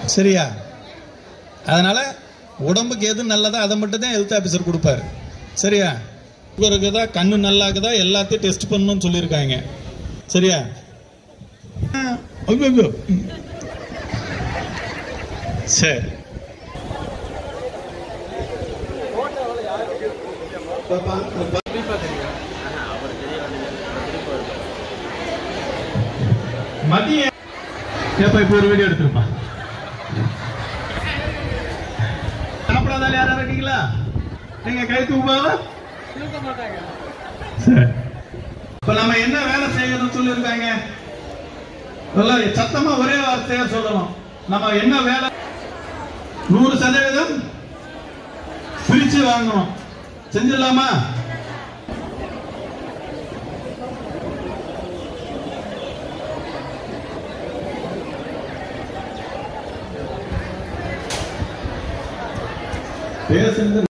சரியா அதனால உடம்புக்கு எது நல்லதோ அதை மட்டும் தான் ஹெல்த் ஆஃபீஸர் கொடுப்பாரு சரியா சுகர் இருக்குதா கண்ணு நல்லா இருக்குதா எல்லாத்தையும் டெஸ்ட் பண்ணணும்னு சொல்லியிருக்காங்க சரியா ஆ, ஐயோ, ஐயோ. ம். சரி மதிய ஏப்பா இப்போ ஒரு வீடியோ எடுத்துருப்பா சாப்பிடாதால யாரா இருக்கீங்களா நீங்க கை தூக்குவாங்க சரி இப்ப நம்ம என்ன வேலை செய்யணும்னு சொல்லியிருக்காங்க நல்லா சத்தமா ஒரே வார்த்தையா சொல்லணும் நம்ம என்ன வேலை நூறு சதவீதம் பிரிச்சு வாங்கணும் செஞ்சிடலாமா பேசுறது